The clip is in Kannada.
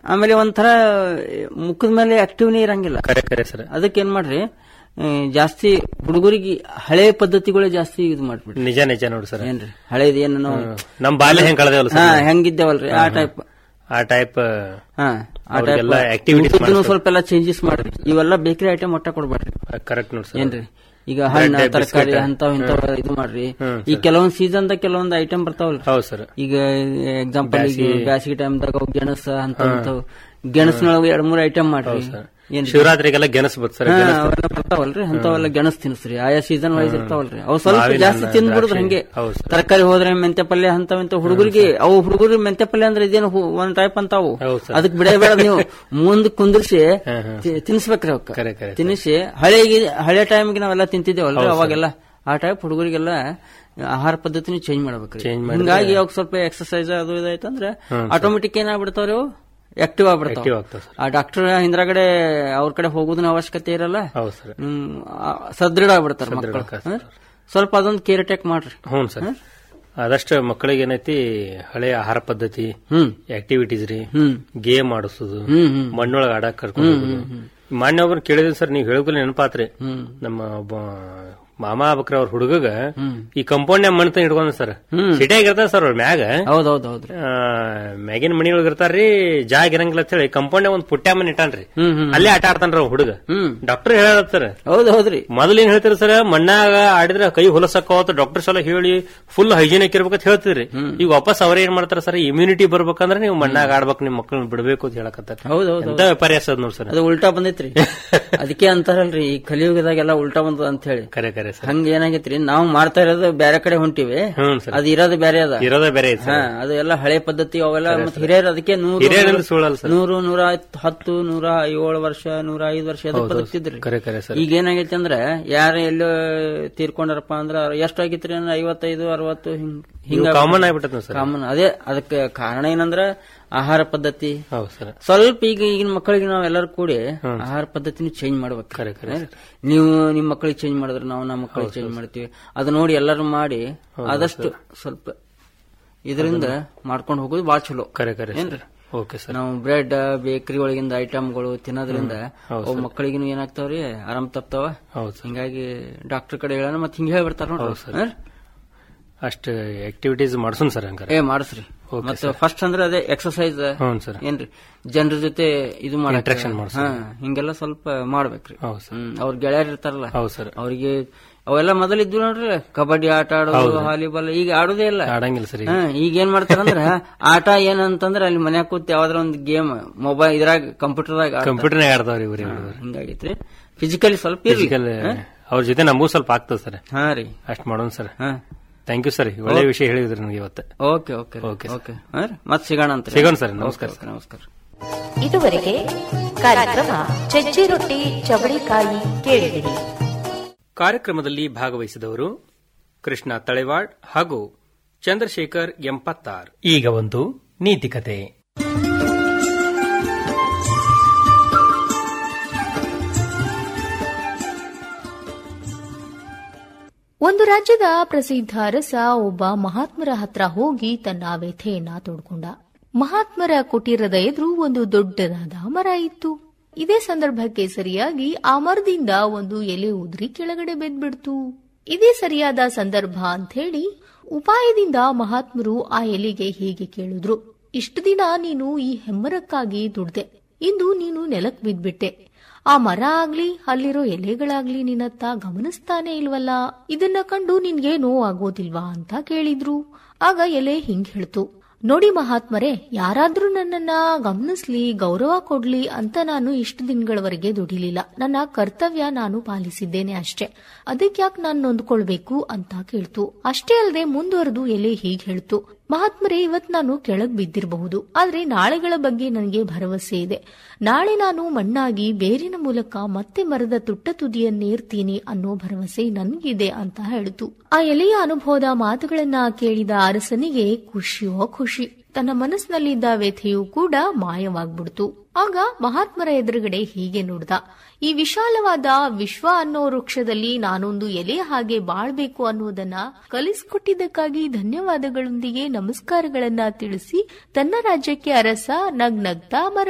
ಆಮೇಲೆ ಒಂಥರ ಮುಖದ ಮೇಲೆ ಆಕ್ಟಿವ್ನೇ ಇರಂಗಿಲ್ಲ ಕರೆ ಕರೆ ಸರ್ ಅದಕ್ಕೆ ಏನ್ ಮಾಡ್ರಿ ಆ, ಜಾಸ್ತಿ ಹುಡುಗರಿಗೆ ಹಳೆ ಪದ್ಧತಿಗಳೇ ಜಾಸ್ತಿ ಇದು ಮಾಡ್ಬಿಡ್ರಿ ನಿಜ ನಿಜ ನೋಡಿ ಸರ್ ಏನ್ರಿ ಹಳೇದ್ ಏನು ನಾವು ನಮ್ ಬಾಲ್ಯ ಹೆಂಗ್ ಕಳೆದೇವಲ್ಲ ಹಾ ಸರ್ ಹೆಂಗಿದ್ದೇವಲ್ರಿ ಆ ಟೈಪ್ ಆ ಟೈಪ್ ಹಾ ಆ ಅವ್ರಿಗೆಲ್ಲ ಟೈಪ್ activities ಮಾಡಿಸ್ಬೇಕು. ಸ್ವಲ್ಪ ಎಲ್ಲ ಚೇಂಜಸ್ ಮಾಡ್ರಿ ಇವೆಲ್ಲ ಬೇಕರಿ ಐಟಮ್ ಒಟ್ಟ ಕೊಡ್ಬೇಡ್ರಿ ಕರೆಕ್ಟ್ ನೋಡಿ ಸರ್ ಏನ್ರಿ ಈಗ ಹಣ್ಣು Bread, ತರಕಾರಿ biscuit. ಅಂತಾವ್ ಇಂತಾವ್ ಇದು ಮಾಡ್ರಿ ಹ್ಮ್, ಈ ಕೆಲವೊಂದ್ ಸೀಸನ್ ದಾಗ ಕೆಲವೊಂದ್ ಐಟಮ್ ಬರ್ತಾವಲ್ರಿ ಹೌದು ಸರ್ ಈಗ ಎಕ್ಸಾಂಪಲ್ ಈಗ ಬ್ಯಾಸ್ಗಿ. ಬ್ಯಾಸಿಗೆ ಟೈಮ್ದಾಗ ಗೆಣಸ ಅಂತ ಗೆಣಸ್ನೊಳಗೆ ಎರಡ್ ಮೂರ್ ಐಟಮ್ ಮಾಡ್ರಿ ಏನ್ ಶಿವರಾತ್ರಿಗೆಲ್ಲ ಗೆಣಸ್ ಬತ್ ಸರ್ ಹಾ, ಅವೆಲ್ಲ ಬರ್ತಾವಲ್ರಿ ಅಂತವೆಲ್ಲ ಗೆಣಸ್ ತಿನ್ಸ್ರಿ ಆಯಾ ಸೀಸನ್ ವೈಸ್ ಇರ್ತಾವಲ್ರಿ ಅವು ಸ್ವಲ್ಪ ಮಾವಿನ ಜಾಸ್ತಿ ಹಣ್ಣು, ತಿಂದ್ಬಿಡುದು ದ್ರಾಕ್ಷಿ. ಹಂಗೆ ಹೌದು ಸರ್. ತರಕಾರಿ ಹೋದ್ರೆ ಮೆಂತ್ಯ ಪಲ್ಯ ಅಂತವಂತ ಹುಡುಗರಿಗೆ ಅವು ಹುಡುಗರಿಗೆ ಮೆಂತ್ಯ ಪಲ್ಯ ಅಂದ್ರೆ ಇದೇನು ಹು- ಒಂದ್ ಟೈಪ್ ಅಂತಾವು ಹೌದು ಸರ್. ಅದಕ್ಕೆ ಬಿಡೇ ಬೇಡ ನೀವು ಮುಂದ್ ಕುಂದ್ರಿಸಿ ಹಾ, ಹಾ. ತಿ- ತಿನ್ಸ್ಬೇಕ್ರಿ ಅವಕ್ಕ ಕರೆ, ಕರೆ, ತಿನ್ನಿಸಿ ಹಳೆಗೆ ಹಳೆ ಟೈಮ್ಗೆ ನಾವೆಲ್ಲ ತಿಂತಿದ್ದೇವಲ್ರಿ ಹೌದು ಸರ್. ಅವಾಗೆಲ್ಲ ಆ ಟೈಪ್ ಹುಡುಗರಿಗೆಲ್ಲ ಆಹಾರ ಪದ್ಧತಿನ ಚೇಂಜ್ ಮಾಡ್ಬೇಕ್ರಿ Change ಮಾಡಿದ್ರೆ- ಹಿಂಗಾಗಿ ಅವಾಗ ಸ್ವಲ್ಪ ಎಕ್ಸರ್ಸೈಸ್ ಅದು ಇದಾಯ್ತಂದ್ರೆ ಹ್ಮ್, ಆಟೋಮೆಟಿಕ್ ಏನಾಗ್ಬಿಡ್ತಾವ್ರಿ ಅವು ಆಕ್ಟಿವ್ Active ಆಗ್ಬಿಡ್ತಾವ ಆಗ್ತಾವ್ ಸರ್. ಆ ಡಾಕ್ಟರ್ ಹಿಂದ್ರಗಡೆ ಅವ್ರ ಕಡೆ ಹೋಗೋದನ್ನ ಅವಶ್ಯಕತೆ ಇರಲ್ಲ ಹೌದು ಸರ್ ಹ್ಮ್, ಆ, ಸದೃಢ ಆಗ್ಬಿಡ್ತಾರ ಸದೃಢ ಮಕ್ಕಳು ಆಗ್ತಾರೆ. ಹ? ಸ್ವಲ್ಪ ಅದೊಂದು ಕೇರ್ ಟೇಕ್ ಮಾಡ್ರಿ ಹ್ಞೂ ಸರ್ ಆದಷ್ಟು ಮಕ್ಕಳಿಗೆ ಏನೈತಿ ಹಳೆ ಆಹಾರ ಪದ್ಧತಿ ಹ್ಮ್ ಆಕ್ಟಿವಿಟೀಸ್ ರೀ ಹ್ಮ್ ಗೇಮ್ ಆಡಿಸೋದು ಹ್ಮ್ ಹ್ಮ್ ಮಣ್ಣೊಳಗೆ ಆಡಕ್ ಕರ್ಕೊಂಡು ಹೋಗೋದು ಮಾನ್ಯ ಒಬ್ರು ಕೇಳಿದ್ರಿ ಸರ್ ನೀವು ಹೇಳೋದಿಲ್ಲ ನೆನಪಾತ್ರಿ ಹ್ಮ್ ನಮ್ಮ ಒಬ್ಬ ಮಾಮ ಬಕ್ರ ಅವ್ರ ಹುಡುಗಗ ಹ್ಮ್. ಈ ಕಂಪೌಂಡ್ ಮಣ್ಣು ತಂದು ಹಿಡ್ಕೊಂಡ್ ಸರ್ ಹ್ಮ್. ಸಿಟಿಯಾಗ ಇರ್ತಾರ ಸರ್ ಅವ್ರ ಮ್ಯಾಗ ಹೌದೌದ್ ಹೌದ್ರಿ ಆ, ಮ್ಯಾಗಿನ ಮನಿ ಒಳಗ ಇರ್ತಾರ್ರಿ ಜಾಗ ಇರಂಗಿಲ್ಲ ಅಂತ ಹೇಳಿ ಕಂಪೌಂಡ್ ಒಂದ್ ಪುಟ್ಟ ಮನೆ ಇಟ್ಟಾನ್ರಿ ಹ್ಮ್ ಹ್ಮ್ ಅಲ್ಲೇ ಆಟ ಆಡ್ತಾನ್ರಿ ಅವ್ ಹುಡುಗ ಹ್ಮ್ ಡಾಕ್ಟರ್ ಹೇಳತ್ತಾರ ಹೌದ್ ಹೌದ್ರಿ ಮೊದಲು ಏನ್ ಹೇಳ್ತೀರಿ ಸರ್ ಮಣ್ಣಾಗ ಆಡಿದ್ರೆ ಕೈ ಹೊಲಸಕ್ಕಾವತ್ತ ಡಾಕ್ಟರ್ಸ್ ಎಲ್ಲ ಹೇಳಿ ಫುಲ್ ಹೈಜೀನಿಕ್ ಇರ್ಬೇಕಂತ ಹೇಳ್ತೀರಿ ಈಗ ವಾಪಸ್ ಅವ್ರ ಏನ್ ಮಾಡ್ತಾರ ಸರ್ ಇಮ್ಯುನಿಟಿ ಬರ್ಬೇಕಂದ್ರೆ ನೀವು ಮಣ್ಣಾಗ ಆಡ್ಬೇಕು ನಿಮ್ ಮಕ್ಕಳನ್ನ ಬಿಡಬೇಕು ಅಂತ ಹೇಳಕತ್ತಾರ ಹೌದ್ ಹೌದ್ ಎಂತ ವ್ಯಾಪಾರಿ ಅದ ನೋಡಿ ಸರ್ ಅದು ಉಲ್ಟಾ ಬಂದೈತ್ರಿ ಅದಕ್ಕೆ ಅಂತಾರಲ್ರಿ ಈ ಕಲಿಯುಗದಾಗೆಲ್ಲ ಉಲ್ಟಾ ಬಂದದ ಅಂತ ಹೇಳಿ ಕರೆ ಕರೆ ಸರ್ ಹಂಗ ಏನಾಗೈತ್ರಿ ನಾವು ಮಾಡ್ತಾ ಇರೋದು ಬೇರೆ ಕಡೆ ಹೊಂಟಿವಿ ಹ್ಞೂ ಸರ್ ಅದು ಇರೋದು ಬೇರೆ ಅದ ಇರೋದೇ ಬೇರೆ ಐತಿ ಹಾ ಸರ್ ಅದು ಎಲ್ಲ ಹಳೆ ಪದ್ಧತಿ ಅವೆಲ್ಲ ಮತ್ತೆ ಹಿರಿಯರು ಅದಕ್ಕೆ ನೂರು ಹಿರಿಯರಲ್ಲಿ ಸುಳ್ಳಲ್ಲ ಸರ್ ನೂರು ನೂರ ಹತ್ತು ನೂರ ಏಳು ವರ್ಷ ನೂರ ಐದು ವರ್ಷ ಅದಕ್ಕೆ ಬದುಕ್ತಿದ್ರಿ ಕರೆ ಕರೆ ಸರ್ ಈಗ ಏನಾಗೈತಿ ಅಂದ್ರೆ ಯಾರ ಎಲ್ಲೋ ತೀರ್ಕೊಂಡಾರಪ್ಪ ಅಂದ್ರ ಎಷ್ಟಾಗಿತ್ರಿ ಅಂದ್ರೆ ಐವತ್ತೈದು ಅರವತ್ತು ಹಿಂಗ್ ಹಿಂಗ ಕಾಮನ್ ಆಗ್ಬಿಟ್ಟದ ಸರ್ ಕಾಮನ್ ಅದೇ ಅದಕ್ಕೆ ಕಾರಣ ಏನಂದ್ರ ಆಹಾರ ಪದ್ಧತಿ ಹೌದು ಸರ್ ಸ್ವಲ್ಪ ಈಗ ಈಗಿನ ಮಕ್ಕಳಿಗೆ ನಾವ್ ಎಲ್ಲರೂ ಕೂಡಿ ಆಹಾರ ಪದ್ಧತಿನ ಚೇಂಜ್ ಮಾಡ್ಬೇಕು ಕರೆ ಕರೆ ನೀವು ನಿಮ್ ಮಕ್ಕಳಿಗೆ ಚೇಂಜ್ ಮಾಡಿದ್ರೆ ನಾವು ನಮ್ಮ ಮಕ್ಕಳಿಗೆ ಚೇಂಜ್ ಮಾಡ್ತೀವಿ ಅದು ನೋಡಿ ಎಲ್ಲರೂ ಮಾಡಿ ಆದಷ್ಟು ಸ್ವಲ್ಪ ಇದರಿಂದ ಮಾಡ್ಕೊಂಡು ಹೋಗೋದು ಬಾಳ ಚಲೋ ಕರೆ ಕರೆ ಏನ್ರಿ ಓಕೆ ಸರ್ ನಾವು ಬ್ರೆಡ್ ಬೇಕರಿ ಒಳಗಿಂದ ಐಟಮ್ಗಳು ತಿನ್ನೋದ್ರಿಂದ ಅವು ಮಕ್ಕಳಿಗೂ ಏನಾಗ್ತಾವ್ರಿ ಆರಾಮ್ ತಪ್ತಾವ ಹೌದು ಸರ್ ಹಿಂಗಾಗಿ ಡಾಕ್ಟರ್ ಕಡೆ ಹೇಳೋಣ ಮತ್ತೆ ಹಿಂಗೆ ಹೇಳ್ಬಿಡ್ತಾರ ನೋಡ್ರಿ ಅಷ್ಟು ಆಕ್ಟಿವಿಟೀಸ್ ಮಾಡ್ಸೋನ್ ಸರ್ ಹಂಗಾರೆ ಏ ಮಾಡಿಸ್ರಿ ಮತ್ತೆ ಫಸ್ಟ್ ಅಂದ್ರೆ ಅದೇ ಎಕ್ಸರ್ಸೈಸ್ ಹ್ಞೂ ಸರ್ ಏನ್ರಿ ಜನರ ಜೊತೆ ಇದು Interaction ಮಾಡಕ್ ಮಾಡ್ಸೋದು. ಹಾ ಹಿಂಗೆಲ್ಲ ಸ್ವಲ್ಪ ಮಾಡ್ಬೇಕ್ರಿ ಹೌದು ಸರ್ ಹ್ಮ್ ಅವ್ರ ಗೆಳೆಯರ್ ಇರ್ತಾರಲ್ಲ ಹೌದು ಸರ್ ಅವ್ರಿಗೆ ಅವೆಲ್ಲ ಮೊದಲಿದ್ದು ನೋಡ್ರಿ ಕಬಡ್ಡಿ ಆಟ ಆಡೋದು ವಾಲಿಬಾಲ್ ಈಗ ಆಡೋದೇ ಇಲ್ಲ ಆಡಂಗಿಲ್ಲ ಸರ್ ಈಗ ಹಾ, ಈಗ ಏನ್ ಮಾಡ್ತಾರಂದ್ರ ಆಟ ಏನಂತಂದ್ರ ಅಲ್ಲಿ ಮನ್ಯಾಗ ಕೂತ್ ಯಾವ್ದಾರ ಒಂದ್ ಗೇಮ್ ಮೊಬೈಲ್ ಇದ್ರಾಗ ಕಂಪ್ಯೂಟರ್ದಾಗ ಕಂಪ್ಯೂಟರ್ನೇ ಆಡ್ತಾವ್ರಿ ಇವ್ರಿ ಹಿಂಗಾಗೈತ್ರಿ ಫಿಸಿಕಲಿ ಸ್ವಲ್ಪ ಇರ್ಲಿ ಫಿಸಿಕಲ್ ಅವ್ರ ಜೊತೆ ನಮಗೂ ಸ್ವಲ್ಪ ಆಗ್ತದೆ ಸರ್ ಹಾ ರೀ ಅಷ್ಟ್ ಮಾಡೋಣ ಸರ್ ಹಾ ಥ್ಯಾಂಕ್ ಯು ಸರ್ ಒಳ್ಳೆ ವಿಷಯ ಹೇಳಿದ್ರಿ ನನಗೆ ಇವತ್ತು ಓಕೆ ಓಕೆ Okay, ಓಕೆ ಹಾ ರೀ ಮತ್ ಸಿಗೋಣ ಅಂತ ಸಿಗೋಣ ಸರ್ ನಮಸ್ಕಾರ ನಮಸ್ಕಾರ ನಮಸ್ಕಾರ ಇದುವರೆಗೆ ಕಾರ್ಯಕ್ರಮ ಚಜ್ಜಿ ರೊಟ್ಟಿ ಚವಳಿಕಾಯಿ ಕೇಳಿದಿರಿ ಕಾರ್ಯಕ್ರಮದಲ್ಲಿ ಭಾಗವಹಿಸಿದವರು ಕೃಷ್ಣ ತಳೆವಾಡ್ ಹಾಗೂ ಚಂದ್ರಶೇಖರ್ ಎಂಪತ್ತಾರ್ ಈಗ ಒಂದು ನೀತಿಕತೆ ಒಂದು ರಾಜ್ಯದ ಪ್ರಸಿದ್ಧ ಅರಸ ಒಬ್ಬ ಮಹಾತ್ಮರ ಹತ್ರ ಹೋಗಿ ತನ್ನ ವ್ಯಥೆಯನ್ನ ತೋಡ್ಕೊಂಡ ಮಹಾತ್ಮರ ಕುಟೀರದ ಎದುರು ಒಂದು ದೊಡ್ಡದಾದ ಮರ ಇತ್ತು ಇದೇ ಸಂದರ್ಭಕ್ಕೆ ಸರಿಯಾಗಿ ಆ ಮರದಿಂದ ಒಂದು ಎಲೆ ಉದ್ರಿ ಕೆಳಗಡೆ ಬೆದ್ಬಿಡ್ತು ಇದೇ ಸರಿಯಾದ ಸಂದರ್ಭ ಅಂತ ಹೇಳಿ ಉಪಾಯದಿಂದ ಮಹಾತ್ಮರು ಆ ಎಲೆಗೆ ಹೀಗೆ ಕೇಳಿದ್ರು ಇಷ್ಟು ದಿನ ನೀನು ಈ ಹೆಮ್ಮರಕ್ಕಾಗಿ ದುಡ್ದೆ ಇಂದು ನೀನು ನೆಲಕ್ ಬಿದ್ಬಿಟ್ಟೆ ಆ ಮರ ಆಗ್ಲಿ ಅಲ್ಲಿರೋ ಎಲೆಗಳಾಗ್ಲಿ ನಿನ್ನತ್ತ ಗಮನಿಸ್ತಾನೆ ಇಲ್ವಲ್ಲ ಇದನ್ನ ಕಂಡು ನಿನ್ಗೆ ನೋವಾಗೋದಿಲ್ವಾ ಅಂತ ಕೇಳಿದ್ರು ಆಗ ಎಲೆ ಹಿಂಗ್ ಹೇಳ್ತು ನೋಡಿ ಮಹಾತ್ಮರೇ ಯಾರಾದ್ರೂ ನನ್ನನ್ನ ಗಮನಿಸ್ಲಿ ಗೌರವ ಕೊಡ್ಲಿ ಅಂತ ನಾನು ಇಷ್ಟು ದಿನಗಳವರೆಗೆ ದುಡಿಲಿಲ್ಲ ನನ್ನ ಕರ್ತವ್ಯ ನಾನು ಪಾಲಿಸಿದ್ದೇನೆ ಅಷ್ಟೇ ಅದಕ್ಯಾಕ್ ನಾನು ನೊಂದ್ಕೊಳ್ಬೇಕು ಅಂತ ಕೇಳ್ತು ಅಷ್ಟೇ ಅಲ್ಲದೆ ಮುಂದುವರೆದು ಎಲೆ ಹೀಗ್ ಹೇಳ್ತು ಮಹಾತ್ಮರೇ ಇವತ್ ನಾನು ಕೆಳಗ್ ಬಿದ್ದಿರಬಹುದು ಆದ್ರೆ ನಾಳೆಗಳ ಬಗ್ಗೆ ನನಗೆ ಭರವಸೆ ಇದೆ ನಾಳೆ ನಾನು ಮಣ್ಣಾಗಿ ಬೇರಿನ ಮೂಲಕ ಮತ್ತೆ ಮರದ ತುಟ್ಟ ತುದಿಯನ್ನೇರ್ತೀನಿ ಅನ್ನೋ ಭರವಸೆ ನನಗಿದೆ ಅಂತ ಹೇಳಿತು ಆ ಎಲೆಯ ಅನುಭವದ ಮಾತುಗಳನ್ನ ಕೇಳಿದ ಅರಸನಿಗೆ ಖುಷಿಯೋ ಖುಷಿ ತನ್ನ ಮನಸ್ಸಿನಲ್ಲಿದ್ದ ವ್ಯಥೆಯೂ ಕೂಡ ಮಾಯವಾಗ್ಬಿಡ್ತು ಆಗ ಮಹಾತ್ಮರ ಎದುರುಗಡೆ ಹೀಗೆ ನೋಡ್ದ ಈ ವಿಶಾಲವಾದ ವಿಶ್ವ ಅನ್ನೋ ವೃಕ್ಷದಲ್ಲಿ ನಾನೊಂದು ಎಲೆ ಹಾಗೆ ಬಾಳ್ಬೇಕು ಅನ್ನೋದನ್ನ ಕಲಿಸ್ಕೊಟ್ಟಿದ್ದಕ್ಕಾಗಿ ಧನ್ಯವಾದಗಳೊಂದಿಗೆ ನಮಸ್ಕಾರಗಳನ್ನ ತಿಳಿಸಿ ತನ್ನ ರಾಜ್ಯಕ್ಕೆ ಅರಸ ನಗ್ ನಗ್ತಾ ಮರ